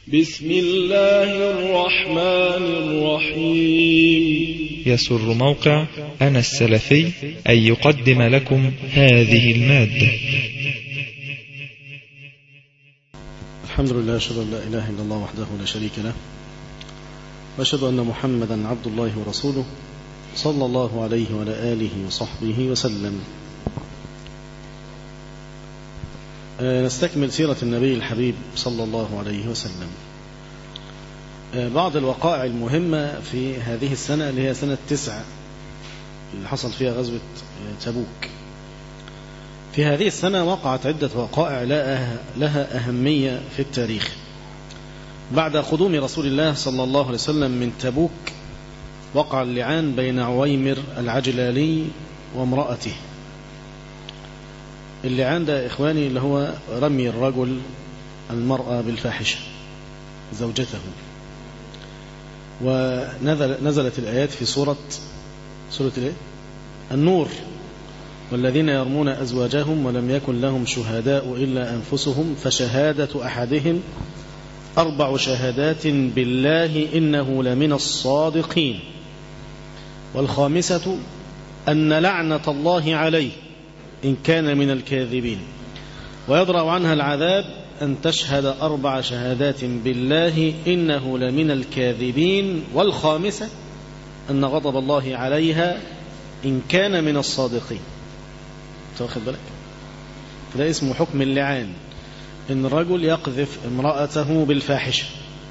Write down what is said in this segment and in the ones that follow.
بسم الله الرحمن الرحيم يسر موقع أنا السلفي أن يقدم لكم هذه المادة الحمد لله أشهد أن لا إله إلا الله وحده لا شريك له وأشهد أن محمدا عبد الله ورسوله صلى الله عليه وعلى آله وصحبه وسلم آه، نستكمل سيرة النبي الحبيب صلى الله عليه وسلم آه، بعض الوقائع المهمة في هذه السنة اللي هي سنة تسعة اللي حصل فيها غزوة آه، تبوك في هذه السنة وقعت عدة وقائع لها أهمية في التاريخ بعد قدوم رسول الله صلى الله عليه وسلم من تبوك وقع اللعان بين عويمر العجلالي وامرأته اللعان ده إخواني اللي هو رمي الرجل المرأة بالفاحشة زوجته ونزل نزلت الآيات في سورة سورة الايه النور والذين يرمون أزواجهم ولم يكن لهم شهداء إلا أنفسهم فشهادة أحدهم أربع شهادات بالله إنه لمن الصادقين والخامسة أن لعنة الله عليه إن كان من الكاذبين ويضرع عنها العذاب أن تشهد أربع شهادات بالله إنه لمن الكاذبين والخامسة أن غضب الله عليها إن كان من الصادقين واخد بالك ده اسمه حكم اللعان إن الرجل يقذف امرأته بالفاحشة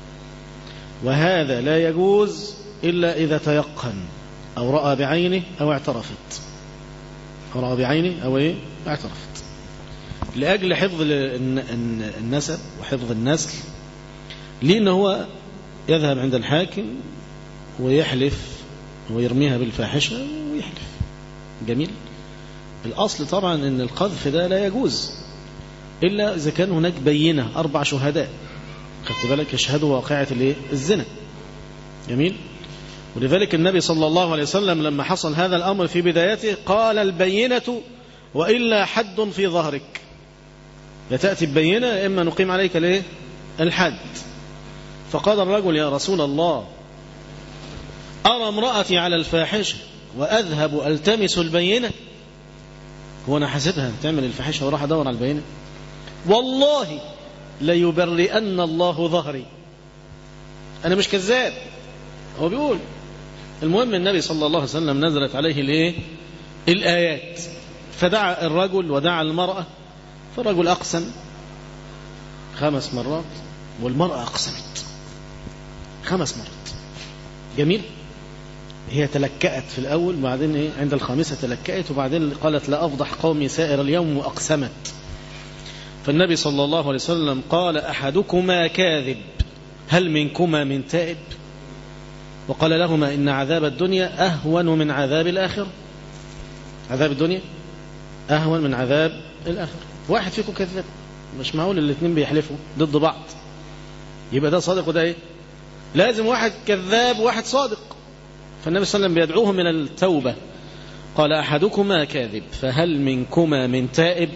وهذا لا يجوز إلا إذا تيقن أو رأى بعينه أو اعترفت أو رأى بعينه أو إيه اعترفت لأجل حفظ النسب وحفظ النسل لأنه هو يذهب عند الحاكم ويحلف ويرميها بالفاحشة ويحلف جميل الأصل طبعا أن القذف ده لا يجوز إلا إذا كان هناك بينة أربع شهداء خدت بالك يشهدوا واقعة الزنا جميل ولذلك النبي صلى الله عليه وسلم لما حصل هذا الأمر في بدايته قال البينة وإلا حد في ظهرك يتأتي البينة إما نقيم عليك ليه الحد فقال الرجل يا رسول الله أرى امرأتي على الفاحشة وأذهب ألتمس البينة هو أنا حسبها تعمل الفاحشة وراح أدور على البينة والله ليبرئن الله ظهري أنا مش كذاب هو بيقول المهم النبي صلى الله عليه وسلم نزلت عليه الايه الآيات فدعا الرجل ودعا المرأة فالرجل أقسم خمس مرات والمرأة أقسمت خمس مرات جميل هي تلكأت في الأول وبعدين إيه عند الخامسة تلكأت وبعدين قالت لا أفضح قومي سائر اليوم وأقسمت فالنبي صلى الله عليه وسلم قال أحدكما كاذب هل منكما من تائب وقال لهما إن عذاب الدنيا أهون من عذاب الآخر عذاب الدنيا أهون من عذاب الآخر واحد فيكم كذاب مش معقول الاثنين بيحلفوا ضد بعض يبقى ده صادق وده ايه لازم واحد كذاب وواحد صادق فالنبي صلى الله عليه وسلم بيدعوهم من التوبة قال أحدكما كاذب فهل منكما من تائب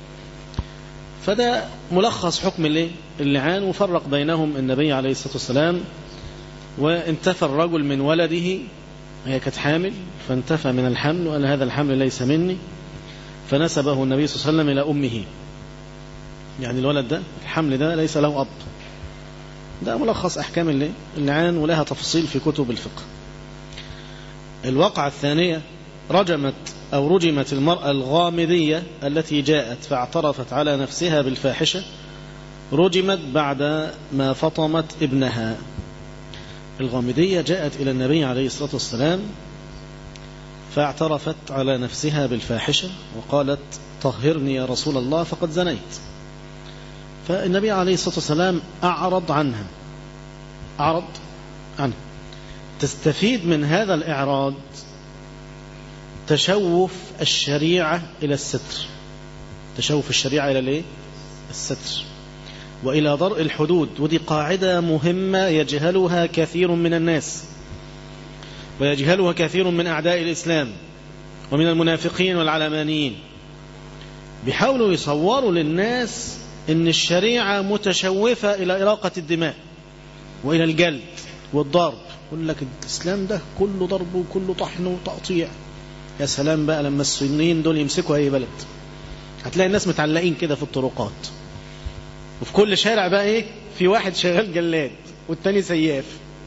فده ملخص حكم اللعان وفرق بينهم النبي عليه الصلاة والسلام وانتفى الرجل من ولده هي كانت حامل فانتفى من الحمل وقال هذا الحمل ليس مني فنسبه النبي صلى الله عليه وسلم إلى أمه يعني الولد ده الحمل ده ليس له أب ده ملخص أحكام اللعان ولها تفصيل في كتب الفقه الوقعة الثانية رجمت أو رجمت المرأة الغامدية التي جاءت فاعترفت على نفسها بالفاحشة رجمت بعد ما فطمت ابنها الغامدية جاءت إلى النبي عليه الصلاة والسلام فاعترفت على نفسها بالفاحشة وقالت طهرني يا رسول الله فقد زنيت فالنبي عليه الصلاة والسلام أعرض عنها أعرض عنها تستفيد من هذا الإعراض تشوف الشريعة إلى الستر تشوف الشريعة إلى الايه الستر وإلى ضرء الحدود ودي قاعدة مهمة يجهلها كثير من الناس ويجهلها كثير من أعداء الإسلام ومن المنافقين والعلمانيين بيحاولوا يصوروا للناس ان الشريعة متشوفة إلى إراقة الدماء وإلى الجلد والضرب يقول لك الإسلام ده كله ضرب وكله طحن وتقطيع يا سلام بقى لما السنين دول يمسكوا أي بلد هتلاقي الناس متعلقين كده في الطرقات وفي كل شارع بقى ايه في واحد شغال جلاد والتاني سياف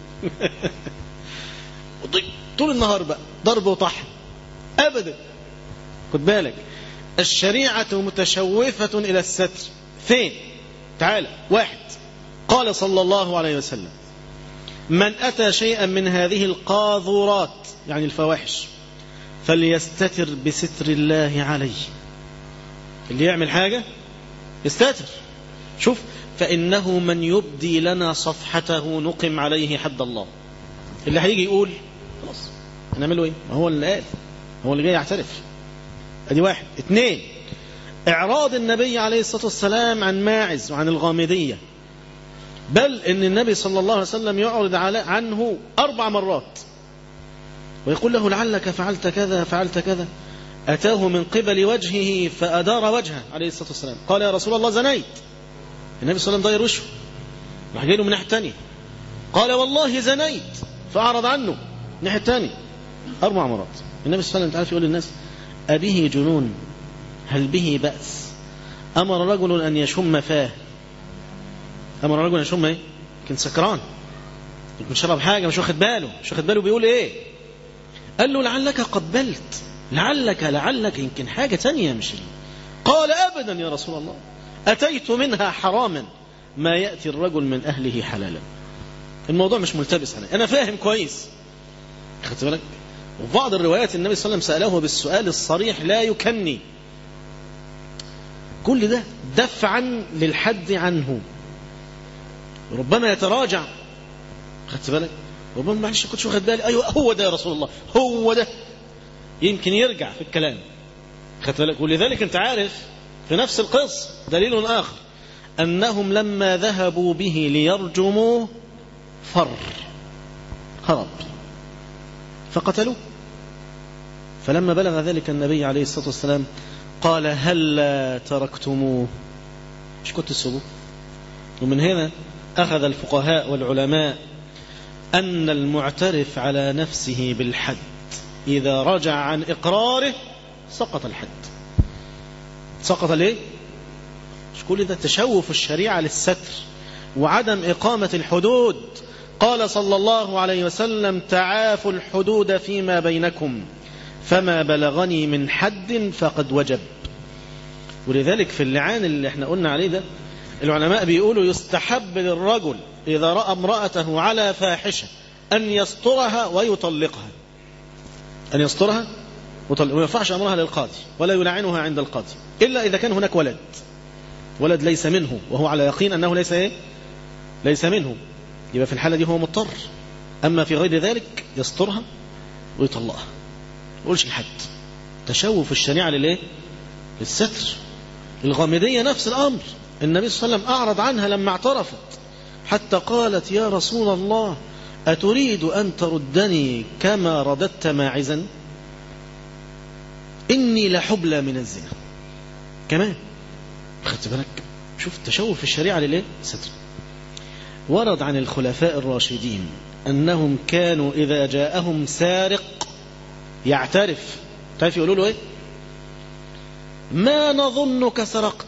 طول النهار بقى ضرب وطحن ابدا خد بالك الشريعة متشوفة إلى الستر فين تعالى واحد قال صلى الله عليه وسلم من أتى شيئا من هذه القاذورات يعني الفواحش فليستتر بستر الله عليه اللي يعمل حاجة يستتر شوف فإنه من يبدي لنا صفحته نقم عليه حد الله اللي هيجي يقول خلاص هنعمله ايه ما هو اللي قال هو اللي جاي يعترف ادي واحد اثنين اعراض النبي عليه الصلاة والسلام عن ماعز وعن الغامدية بل ان النبي صلى الله عليه وسلم يعرض على عنه اربع مرات ويقول له لعلك فعلت كذا فعلت كذا أتاه من قبل وجهه فأدار وجهه عليه الصلاة والسلام قال يا رسول الله زنيت النبي صلى الله عليه وسلم ضير وشه راح جاي له من الناحية الثانية قال والله زنيت فأعرض عنه الناحية الثانية أربع مرات النبي صلى الله عليه وسلم تعرف يقول للناس أبه جنون هل به بأس أمر رجل أن يشم فاه أمر رجل أن يشم إيه يمكن سكران يمكن شرب حاجة مش واخد باله مش واخد باله بيقول إيه قال له لعلك قبلت لعلك لعلك يمكن حاجة تانية مش اللي. قال أبدا يا رسول الله أتيت منها حراما ما يأتي الرجل من أهله حلالا الموضوع مش ملتبس علي أنا فاهم كويس خدت بالك وفي بعض الروايات النبي صلى الله عليه وسلم سأله بالسؤال الصريح لا يكني كل ده دفعا للحد عنه ربما يتراجع خدت بالك ربما معلش كنتش واخد بالي ايوه هو ده يا رسول الله هو ده يمكن يرجع في الكلام خدت بالك ولذلك انت عارف في نفس القصة دليل آخر أنهم لما ذهبوا به ليرجموه فر هرب فقتلوه فلما بلغ ذلك النبي عليه الصلاة والسلام قال هل تركتموه مش كنت تسيبوه ومن هنا أخذ الفقهاء والعلماء أن المعترف على نفسه بالحد إذا رجع عن إقراره سقط الحد سقط ليه مش كل ده تشوف الشريعة للستر وعدم إقامة الحدود قال صلى الله عليه وسلم تعافوا الحدود فيما بينكم فما بلغني من حد فقد وجب ولذلك في اللعان اللي احنا قلنا عليه ده العلماء بيقولوا يستحب للرجل إذا رأى امرأته على فاحشة أن يسترها ويطلقها أن يسترها وطلق وما يرفعش أمرها للقاضي ولا يلعنها عند القاضي إلا إذا كان هناك ولد ولد ليس منه وهو على يقين أنه ليس إيه؟ ليس منه يبقى في الحالة دي هو مضطر أما في غير ذلك يسترها ويطلقها ما يقولش الحد تشوف الشريعة للإيه؟ للستر الغامدية نفس الأمر النبي صلى الله عليه وسلم أعرض عنها لما اعترفت حتى قالت يا رسول الله أتريد أن تردني كما رددت ماعزا إني لحبلى من الزنا كمان خدت بالك شوف التشوف في الشريعة لليه ستر ورد عن الخلفاء الراشدين أنهم كانوا إذا جاءهم سارق يعترف تعرف يقولوا له إيه ما نظنك سرقت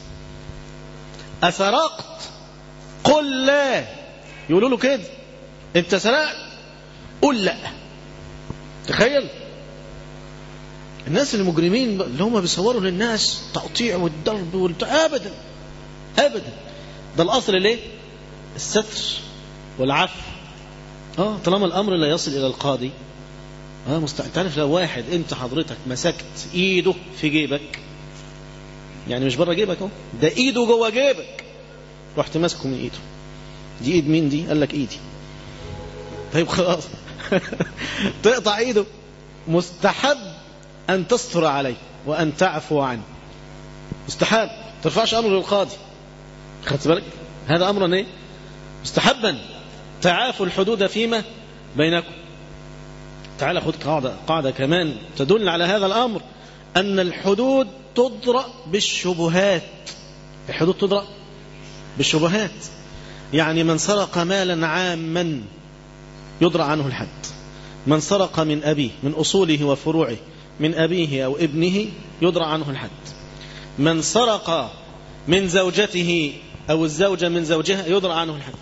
أسرقت قل لا يقولوا له كده انت سرقت قل لا تخيل الناس المجرمين اللي هم بيصوروا للناس تقطيع والضرب والت... ابدا ابدا ده الاصل ليه الستر والعفو اه طالما الامر لا يصل الى القاضي اه مستع... تعرف لو واحد انت حضرتك مسكت ايده في جيبك يعني مش بره جيبك اهو ده ايده جوه جيبك رحت ماسكه من ايده دي ايد مين دي قال لك ايدي طيب خلاص تقطع ايده مستحب ان تستر عليه وان تعفو عنه مستحب ترفعش امر للقاضي خدت بالك هذا امر ايه مستحبا تعافوا الحدود فيما بينكم تعال خد قاعدة قاعدة كمان تدل على هذا الأمر أن الحدود تضرأ بالشبهات الحدود تضرأ بالشبهات يعني من سرق مالا عاما يدرى عنه الحد من سرق من أبيه من أصوله وفروعه من أبيه أو ابنه يدرى عنه الحد من سرق من زوجته أو الزوجة من زوجها يدرى عنه الحد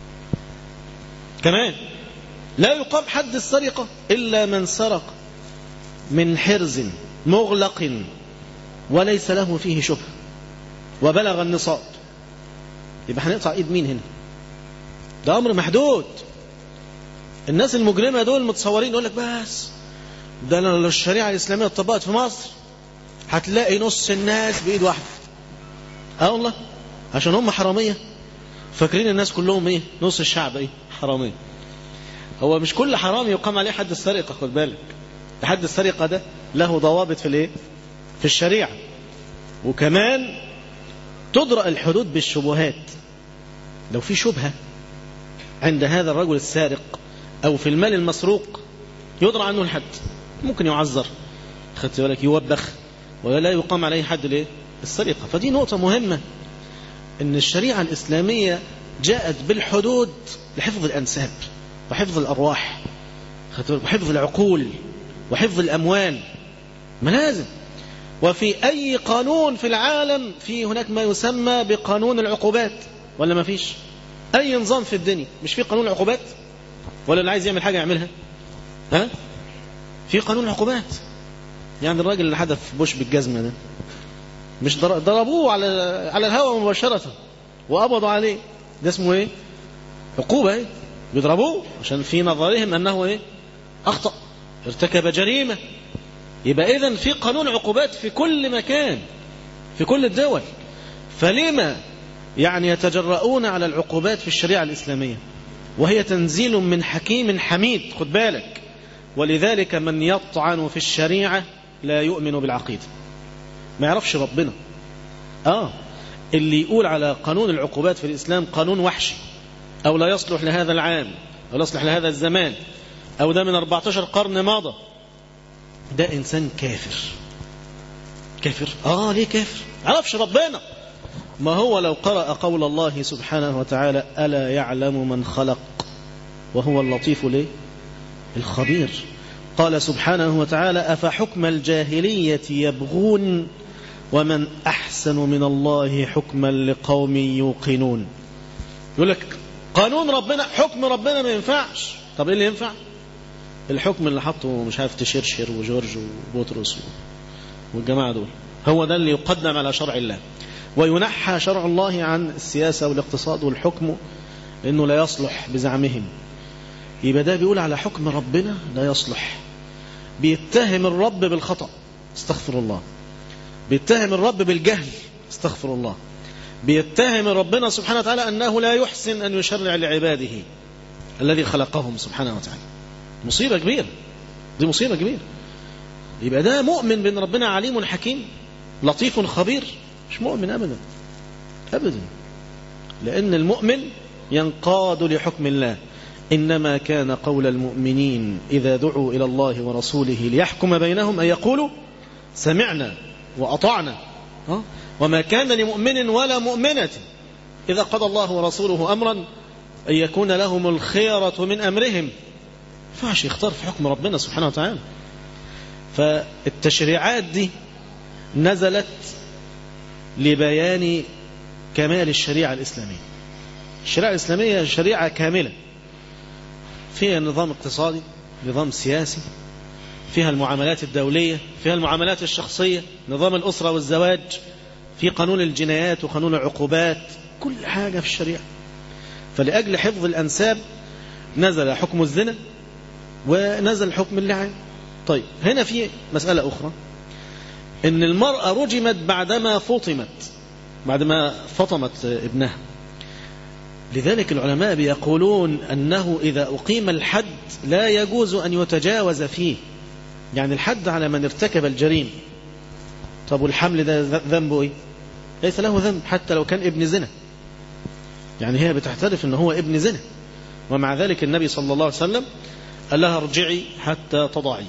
كمان لا يقام حد السرقة إلا من سرق من حرز مغلق وليس له فيه شبه وبلغ النصاب يبقى هنقطع ايد مين هنا ده امر محدود الناس المجرمة دول متصورين يقول لك بس ده لو الشريعة الإسلامية اتطبقت في مصر هتلاقي نص الناس بإيد واحدة اه والله عشان هم حرامية فاكرين الناس كلهم ايه نص الشعب ايه حرامية هو مش كل حرام يقام عليه حد السرقة خد بالك حد السرقة ده له ضوابط في الايه في الشريعة وكمان تدرأ الحدود بالشبهات لو في شبهة عند هذا الرجل السارق أو في المال المسروق يدرى عنه الحد ممكن يعذر خدت بالك يوبخ ولا يقام عليه حد ليه السرقة فدي نقطة مهمة ان الشريعة الإسلامية جاءت بالحدود لحفظ الأنساب وحفظ الأرواح وحفظ العقول وحفظ الأموال ما لازم وفي أي قانون في العالم في هناك ما يسمى بقانون العقوبات ولا ما فيش أي نظام في الدنيا مش في قانون العقوبات ولا اللي عايز يعمل حاجة يعملها ها في قانون العقوبات يعني الراجل اللي حدث بوش بالجزمة ده مش ضربوه على على الهواء مباشرة وقبضوا عليه ده اسمه ايه عقوبة ايه بيضربوه عشان في نظرهم انه ايه اخطأ ارتكب جريمة يبقى اذا في قانون عقوبات في كل مكان في كل الدول فلما يعني يتجرؤون على العقوبات في الشريعة الإسلامية وهي تنزيل من حكيم حميد خد بالك ولذلك من يطعن في الشريعة لا يؤمن بالعقيدة ما يعرفش ربنا آه اللي يقول على قانون العقوبات في الإسلام قانون وحشي أو لا يصلح لهذا العام أو لا يصلح لهذا الزمان أو ده من 14 قرن ماضى ده إنسان كافر كافر آه ليه كافر عرفش ربنا ما هو لو قرأ قول الله سبحانه وتعالى ألا يعلم من خلق وهو اللطيف ليه الخبير قال سبحانه وتعالى أفحكم الجاهلية يبغون ومن أحسن من الله حكما لقوم يوقنون يقول لك قانون ربنا حكم ربنا ما ينفعش طب ايه اللي ينفع الحكم اللي حطه مش عارف تشرشر وجورج وبطرس والجماعة دول هو ده اللي يقدم على شرع الله وينحى شرع الله عن السياسة والاقتصاد والحكم لأنه لا يصلح بزعمهم يبقى ده بيقول على حكم ربنا لا يصلح بيتهم الرب بالخطأ استغفر الله بيتهم الرب بالجهل استغفر الله بيتهم ربنا سبحانه وتعالى أنه لا يحسن أن يشرع لعباده الذي خلقهم سبحانه وتعالى مصيبة كبيرة دي مصيبة كبيرة يبقى ده مؤمن بأن ربنا عليم حكيم لطيف خبير مش مؤمن أبدا أبدا لأن المؤمن ينقاد لحكم الله إنما كان قول المؤمنين إذا دعوا إلى الله ورسوله ليحكم بينهم أن يقولوا سمعنا وأطعنا وما كان لمؤمن ولا مؤمنة إذا قضى الله ورسوله أمرا أن يكون لهم الخيرة من أمرهم فعش يختار في حكم ربنا سبحانه وتعالى فالتشريعات دي نزلت لبيان كمال الشريعة الإسلامية الشريعة الإسلامية شريعة كاملة فيها نظام اقتصادي نظام سياسي فيها المعاملات الدولية فيها المعاملات الشخصية نظام الأسرة والزواج في قانون الجنايات وقانون العقوبات كل حاجة في الشريعة فلأجل حفظ الأنساب نزل حكم الزنا ونزل حكم اللعان طيب هنا في مسألة أخرى إن المرأة رجمت بعدما فطمت بعدما فطمت ابنها لذلك العلماء بيقولون أنه إذا أقيم الحد لا يجوز أن يتجاوز فيه يعني الحد على من ارتكب الجريمة طب والحمل ده ذنبه إيه ليس له ذنب حتى لو كان ابن زنا يعني هي بتعترف أنه هو ابن زنا ومع ذلك النبي صلى الله عليه وسلم قال لها ارجعي حتى تضعي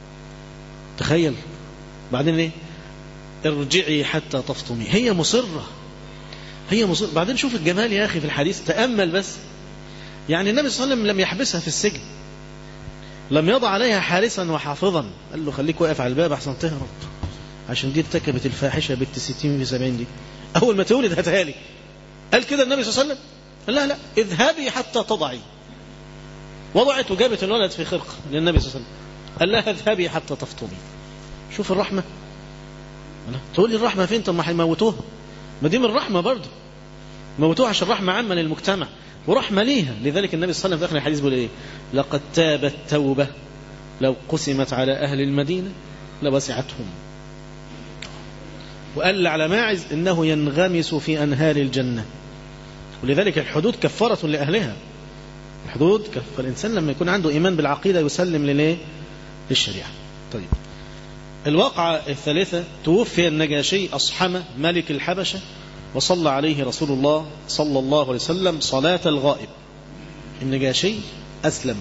تخيل بعدين ايه ارجعي حتى تفطمي هي مصرة هي مصيبة بعدين شوف الجمال يا أخي في الحديث تأمل بس يعني النبي صلى الله عليه وسلم لم يحبسها في السجن لم يضع عليها حارسا وحافظا قال له خليك واقف على الباب أحسن تهرب عشان دي ارتكبت الفاحشة بنت 60 في 70 دي أول ما تولد هاتها لي قال كده النبي صلى الله عليه وسلم لا لا اذهبي حتى تضعي وضعت وجابت الولد في خرقة للنبي صلى الله عليه وسلم قال لها اذهبي حتى تفطمي شوف الرحمة تقول لي الرحمة فين طب ما هيموتوها ما دي من الرحمة برضه موتوها عشان رحمة عامة للمجتمع ورحمة ليها لذلك النبي صلى الله عليه وسلم في آخر الحديث بيقول إيه لقد تابت توبة لو قسمت على أهل المدينة لوسعتهم وقال على ماعز إنه ينغمس في أنهار الجنة ولذلك الحدود كفارة لأهلها الحدود فالإنسان لما يكون عنده إيمان بالعقيدة يسلم لليه للشريعة طيب الواقعة الثالثة توفي النجاشي أصحمة ملك الحبشة وصلى عليه رسول الله صلى الله عليه وسلم صلاة الغائب النجاشي أسلم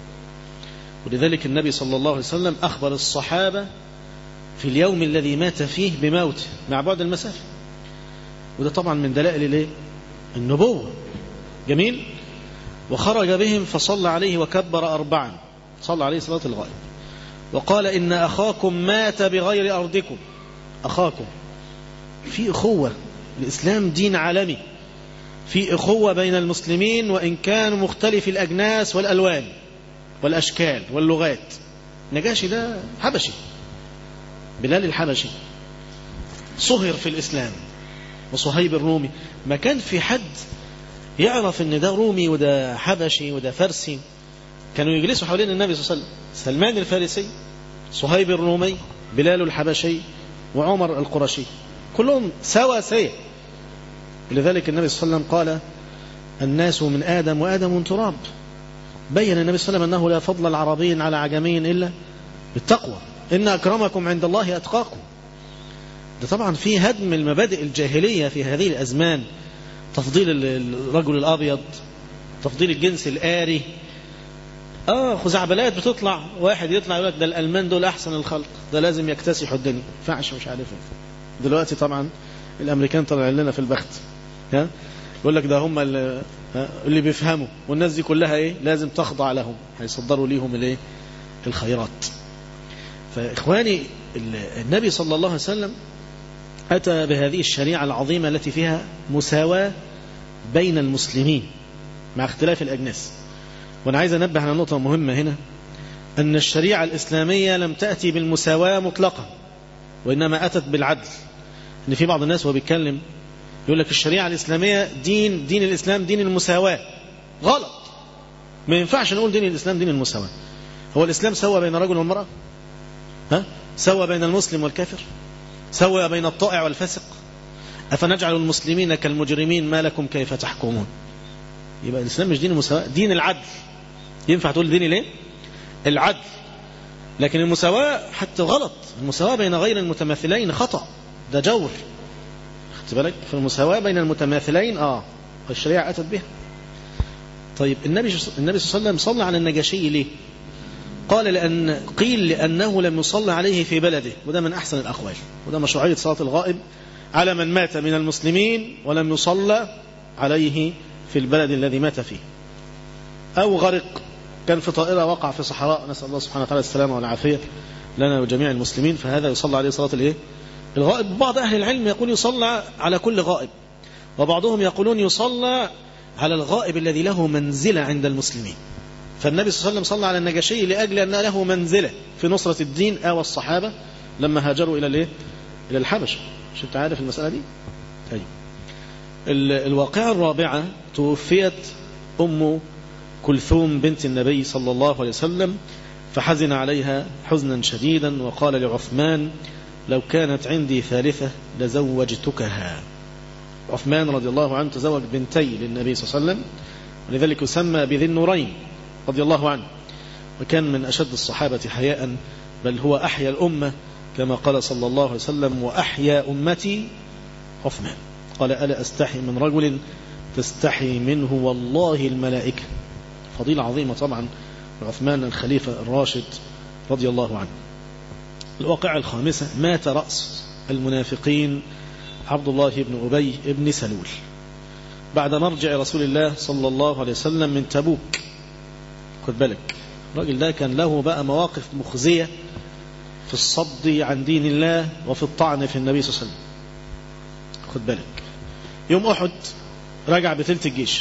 ولذلك النبي صلى الله عليه وسلم أخبر الصحابة في اليوم الذي مات فيه بموته مع بعد المسافة وده طبعا من دلائل الايه النبوة جميل وخرج بهم فصلى عليه وكبر أربعا صلى عليه صلاة الغائب وقال إن أخاكم مات بغير أرضكم أخاكم في أخوة الإسلام دين عالمي في أخوة بين المسلمين وإن كانوا مختلف الأجناس والألوان والأشكال واللغات نجاشي ده حبشي بلال الحبشي صهر في الإسلام وصهيب الرومي ما كان في حد يعرف ان ده رومي وده حبشي وده فرسي كانوا يجلسوا حوالين النبي صلى الله عليه وسلم سلمان الفارسي صهيب الرومي بلال الحبشي وعمر القرشي كلهم سواسية لذلك النبي صلى الله عليه وسلم قال الناس من آدم وآدم من تراب بين النبي صلى الله عليه وسلم أنه لا فضل العربي على عجمي إلا بالتقوى إن أكرمكم عند الله أتقاكم ده طبعا في هدم المبادئ الجاهلية في هذه الأزمان تفضيل الرجل الأبيض تفضيل الجنس الآري آه خزعبلات بتطلع واحد يطلع يقول لك ده الألمان دول أحسن الخلق ده لازم يكتسحوا الدنيا فعش مش عارف ايه دلوقتي طبعا الأمريكان طلع لنا في البخت ها يقول لك ده هم اللي, اللي بيفهموا والناس دي كلها ايه لازم تخضع لهم هيصدروا ليهم الايه الخيرات فإخواني النبي صلى الله عليه وسلم أتى بهذه الشريعة العظيمة التي فيها مساواة بين المسلمين مع اختلاف الأجناس وأنا عايز أنبه على نقطة مهمة هنا أن الشريعة الإسلامية لم تأتي بالمساواة مطلقا وإنما أتت بالعدل أن في بعض الناس وهو بيتكلم يقول لك الشريعة الإسلامية دين دين الإسلام دين المساواة غلط ما ينفعش نقول دين الإسلام دين المساواة هو الإسلام سوى بين الرجل والمرأة ها سوى بين المسلم والكافر سوى بين الطائع والفسق أفنجعل المسلمين كالمجرمين ما لكم كيف تحكمون يبقى الإسلام مش دين المساواة دين العدل ينفع تقول دين ليه العدل لكن المساواة حتى غلط المساواة بين غير المتماثلين خطأ ده جور خدت بالك فالمساواة بين المتماثلين اه الشريعة أتت بها طيب النبي النبي صلى الله عليه وسلم صلى على النجاشي ليه قال لأن قيل لأنه لم يصلى عليه في بلده وده من أحسن الأقوال وده مشروعية صلاة الغائب على من مات من المسلمين ولم يصلى عليه في البلد الذي مات فيه أو غرق كان في طائرة وقع في صحراء نسأل الله سبحانه وتعالى السلامة والعافية لنا وجميع المسلمين فهذا يصلى عليه صلاة الإيه؟ الغائب بعض أهل العلم يقول يصلى على كل غائب وبعضهم يقولون يصلى على الغائب الذي له منزلة عند المسلمين فالنبي صلى الله عليه وسلم صلى على النجاشي لأجل أن له منزلة في نصرة الدين أو الصحابة لما هاجروا إلى الإيه؟ إلى الحبشة مش أنت عارف المسألة دي؟ طيب الواقعة الرابعة توفيت أم كلثوم بنت النبي صلى الله عليه وسلم فحزن عليها حزنا شديدا وقال لعثمان لو كانت عندي ثالثة لزوجتكها عثمان رضي الله عنه تزوج بنتي للنبي صلى الله عليه وسلم ولذلك يسمى بذي النورين رضي الله عنه وكان من أشد الصحابة حياء بل هو أحيا الأمة كما قال صلى الله عليه وسلم وأحيا أمتي عثمان قال ألا أستحي من رجل تستحي منه والله الملائكة فضيلة عظيمة طبعا عثمان الخليفة الراشد رضي الله عنه الواقعة الخامسة مات رأس المنافقين عبد الله بن أبي بن سلول بعد مرجع رسول الله صلى الله عليه وسلم من تبوك خد بالك الراجل ده كان له بقى مواقف مخزية في الصد عن دين الله وفي الطعن في النبي صلى الله عليه وسلم خد بالك يوم أحد رجع بثلث الجيش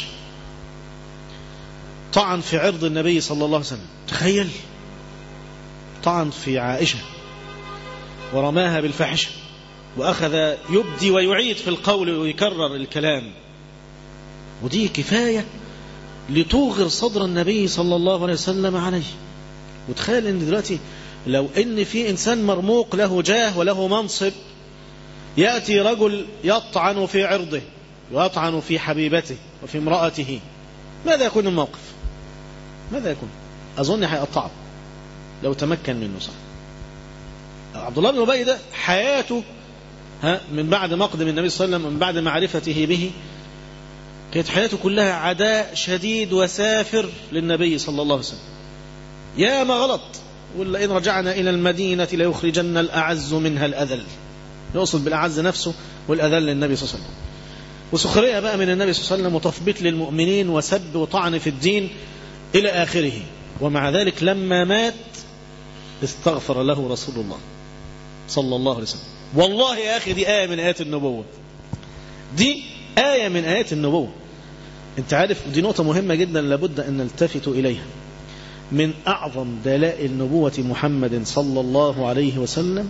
طعن في عرض النبي صلى الله عليه وسلم تخيل طعن في عائشة ورماها بالفحشة وأخذ يبدي ويعيد في القول ويكرر الكلام ودي كفاية لتوغر صدر النبي صلى الله عليه وسلم عليه وتخيل ان دلوقتي لو ان في انسان مرموق له جاه وله منصب يأتي رجل يطعن في عرضه ويطعن في حبيبته وفي امرأته ماذا يكون الموقف ماذا يكون أظن هيقطعه لو تمكن منه صح عبد الله بن أبي ده حياته ها من بعد مقدم النبي صلى الله عليه وسلم من بعد معرفته به كانت حياته كلها عداء شديد وسافر للنبي صلى الله عليه وسلم يا ما غلط ولا إن رجعنا إلى المدينة ليخرجن الأعز منها الأذل يقصد بالأعز نفسه والأذل للنبي صلى الله عليه وسلم وسخرية بقى من النبي صلى الله عليه وسلم وتثبيت للمؤمنين وسب وطعن في الدين إلى آخره ومع ذلك لما مات استغفر له رسول الله صلى الله عليه وسلم والله يا أخي دي آية من آيات النبوة دي آية من آيات النبوة انت عارف دي نقطة مهمة جدا لابد أن نلتفت إليها من أعظم دلائل نبوة محمد صلى الله عليه وسلم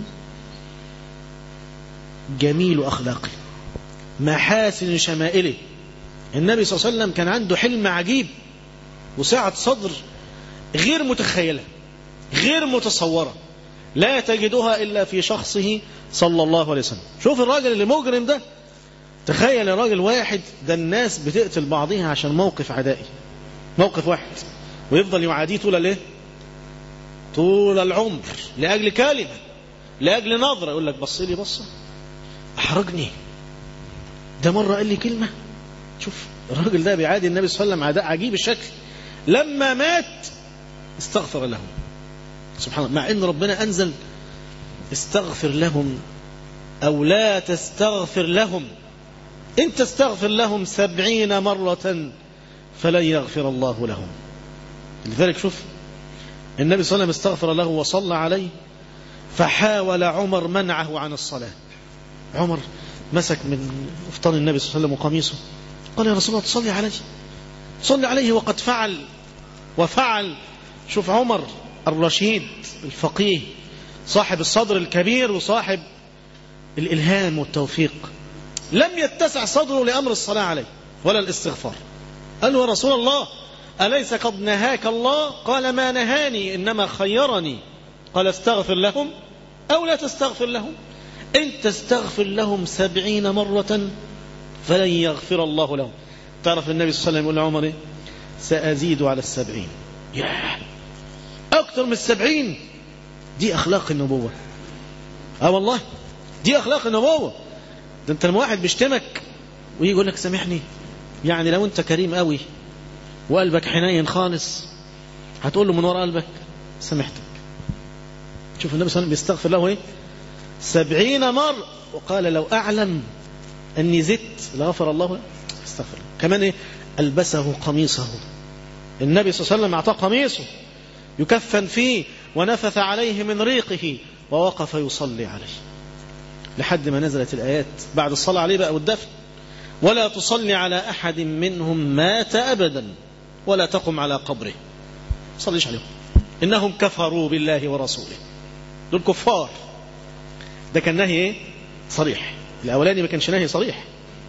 جميل أخلاقه محاسن شمائله النبي صلى الله عليه وسلم كان عنده حلم عجيب وسعة صدر غير متخيلة غير متصورة لا تجدها إلا في شخصه صلى الله عليه وسلم شوف الراجل اللي مجرم ده تخيل راجل واحد ده الناس بتقتل بعضها عشان موقف عدائي موقف واحد ويفضل يعاديه طول الايه طول العمر لاجل كلمه لاجل نظره يقول لك بص لي بصه احرجني ده مره قال لي كلمه شوف الراجل ده بيعادي النبي صلى الله عليه وسلم عداء عجيب الشكل لما مات استغفر لهم سبحان الله مع ان ربنا انزل استغفر لهم او لا تستغفر لهم إن تستغفر لهم سبعين مرة فلن يغفر الله لهم لذلك شوف النبي صلى الله عليه وسلم استغفر له وصلى عليه فحاول عمر منعه عن الصلاة عمر مسك من افطان النبي صلى الله عليه وسلم وقميصه قال يا رسول الله تصلي عليه صلي عليه وقد فعل وفعل شوف عمر الرشيد الفقيه صاحب الصدر الكبير وصاحب الإلهام والتوفيق لم يتسع صدره لأمر الصلاة عليه ولا الاستغفار قال له يا رسول الله أليس قد نهاك الله قال ما نهاني إنما خيرني قال استغفر لهم أو لا تستغفر لهم إن تستغفر لهم سبعين مرة فلن يغفر الله لهم تعرف النبي صلى الله عليه وسلم يقول لعمر إيه؟ سأزيد على السبعين ياه أكثر من السبعين دي أخلاق النبوة أه والله دي أخلاق النبوة ده انت لما واحد بيشتمك ويجي يقول لك سامحني يعني لو انت كريم قوي وقلبك حنين خالص هتقول له من وراء قلبك سامحتك شوف النبي صلى الله عليه وسلم بيستغفر له ايه سبعين مرة وقال لو أعلم أني زدت لغفر الله له استغفر كمان ايه ألبسه قميصه النبي صلى الله عليه وسلم أعطاه قميصه يكفن فيه ونفث عليه من ريقه ووقف يصلي عليه لحد ما نزلت الآيات بعد الصلاة عليه بقى والدفن ولا تصلي على أحد منهم مات أبدا ولا تقم على قبره صليش عليهم إنهم كفروا بالله ورسوله دول كفار ده كان نهي ايه صريح الأولاني ما كانش نهي صريح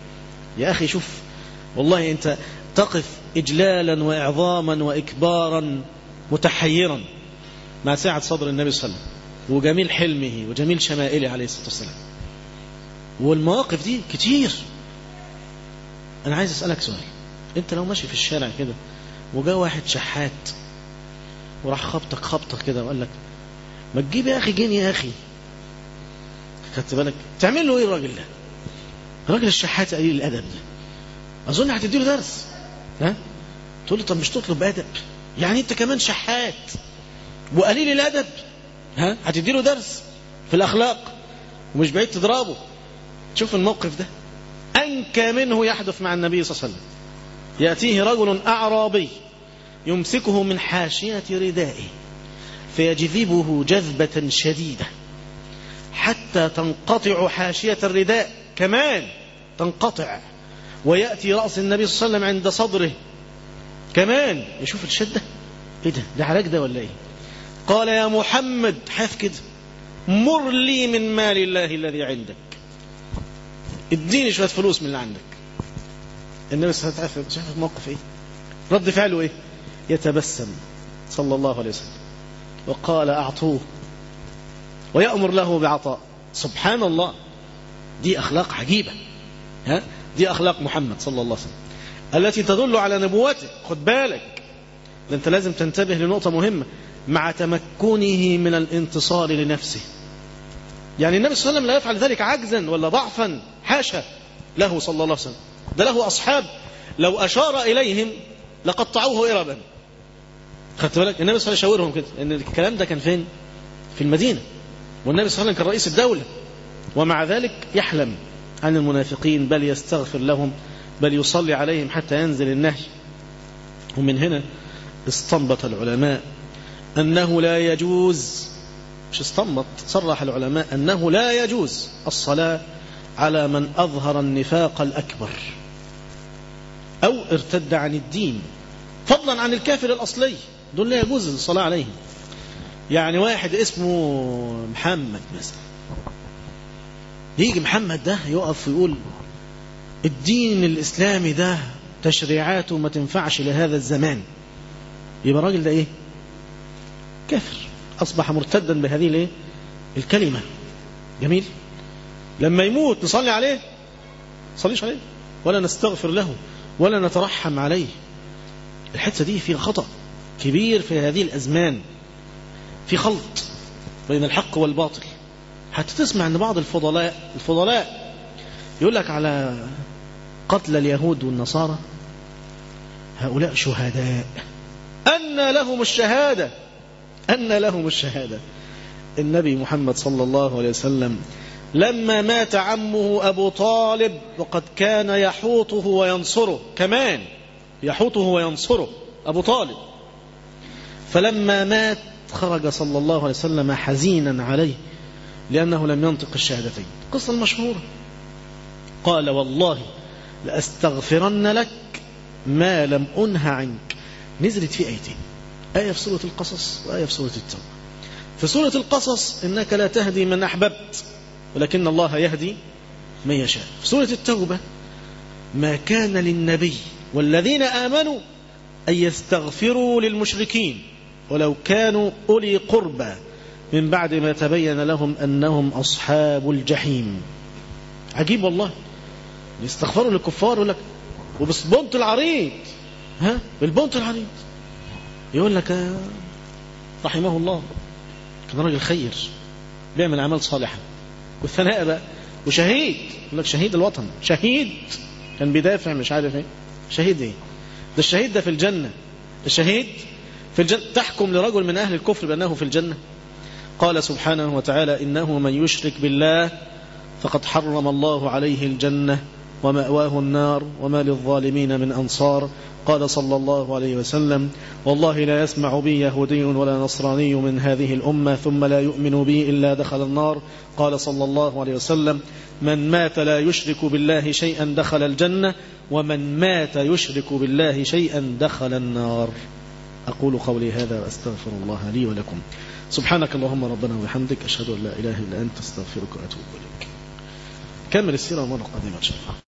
يا أخي شوف والله أنت تقف إجلالا وإعظاما وإكبارا متحيرا مع ساعة صدر النبي صلى الله عليه وسلم وجميل حلمه وجميل شمائله عليه الصلاة والسلام والمواقف دي كتير أنا عايز أسألك سؤال أنت لو ماشي في الشارع كده وجاء واحد شحات وراح خبطك خبطة كده وقال لك ما تجيب يا أخي جنيه يا أخي خدت بالك تعمل له إيه الراجل ده الراجل الشحات قليل الأدب ده أظن هتديله درس ها تقول له طب مش تطلب أدب يعني أنت كمان شحات وقليل الأدب ها هتديله درس في الأخلاق ومش بعيد تضربه شوف الموقف ده أنكى منه يحدث مع النبي صلى الله عليه وسلم يأتيه رجل أعرابي يمسكه من حاشية ردائه فيجذبه جذبة شديدة حتى تنقطع حاشية الرداء كمان تنقطع ويأتي رأس النبي صلى الله عليه وسلم عند صدره كمان يشوف الشدة ايه ده ده علاج ده ولا ايه قال يا محمد حاف كده مر لي من مال الله الذي عندك اديني شوية فلوس من اللي عندك النبي صلى الله عليه وسلم شايف الموقف ايه رد فعله ايه يتبسم صلى الله عليه وسلم وقال اعطوه ويأمر له بعطاء سبحان الله دي أخلاق عجيبة ها؟ دي أخلاق محمد صلى الله عليه وسلم التي تدل على نبوته خد بالك ده أنت لازم تنتبه لنقطة مهمة مع تمكنه من الانتصار لنفسه يعني النبي صلى الله عليه وسلم لا يفعل ذلك عجزا ولا ضعفا حاشا له صلى الله عليه وسلم ده له أصحاب لو أشار إليهم لقطعوه إربا خدت بالك النبي صلى الله عليه وسلم يشاورهم كده ان الكلام ده كان فين في المدينة والنبي صلى الله عليه وسلم كان رئيس الدولة ومع ذلك يحلم عن المنافقين بل يستغفر لهم بل يصلي عليهم حتى ينزل النهي ومن هنا استنبط العلماء أنه لا يجوز مش استنبط صرح العلماء أنه لا يجوز الصلاة على من أظهر النفاق الأكبر أو ارتد عن الدين فضلا عن الكافر الأصلي دول لا يجوز الصلاة عليهم يعني واحد اسمه محمد مثلا يجي محمد ده يقف ويقول الدين الإسلامي ده تشريعاته ما تنفعش لهذا الزمان يبقى الراجل ده ايه كافر أصبح مرتدا بهذه الايه الكلمة جميل لما يموت نصلي عليه نصليش عليه ولا نستغفر له ولا نترحم عليه الحته دي فيها خطأ كبير في هذه الأزمان في خلط بين الحق والباطل حتى تسمع أن بعض الفضلاء الفضلاء يقول لك على قتل اليهود والنصارى هؤلاء شهداء أن لهم الشهادة أن لهم الشهادة النبي محمد صلى الله عليه وسلم لما مات عمه أبو طالب وقد كان يحوطه وينصره كمان يحوطه وينصره أبو طالب فلما مات خرج صلى الله عليه وسلم حزينا عليه لأنه لم ينطق الشهادتين قصة المشهورة قال والله لأستغفرن لك ما لم أنه عنك نزلت في آيتين آية في سورة القصص وآية في سورة التوبة في سورة القصص إنك لا تهدي من أحببت ولكن الله يهدي من يشاء في سورة التوبة ما كان للنبي والذين آمنوا أن يستغفروا للمشركين ولو كانوا أولي قربى من بعد ما تبين لهم أنهم أصحاب الجحيم عجيب والله يستغفروا للكفار يقول لك وبالبنط العريض ها بالبنط العريض يقول لك آه رحمه الله كان راجل خير بيعمل أعمال صالحة والثناء بقى وشهيد يقول لك شهيد الوطن شهيد كان بيدافع مش عارف ايه شهيد ايه ده الشهيد ده في الجنة الشهيد في الجنة تحكم لرجل من أهل الكفر بأنه في الجنة قال سبحانه وتعالى إنه من يشرك بالله فقد حرم الله عليه الجنة ومأواه النار وما للظالمين من أنصار قال صلى الله عليه وسلم والله لا يسمع بي يهودي ولا نصراني من هذه الأمة ثم لا يؤمن بي إلا دخل النار قال صلى الله عليه وسلم من مات لا يشرك بالله شيئا دخل الجنة ومن مات يشرك بالله شيئا دخل النار أقول قولي هذا وأستغفر الله لي ولكم سبحانك اللهم ربنا وبحمدك أشهد أن لا إله إلا أنت استغفرك وأتوب إليك كمل السيرة مرة قادمة إن شاء الله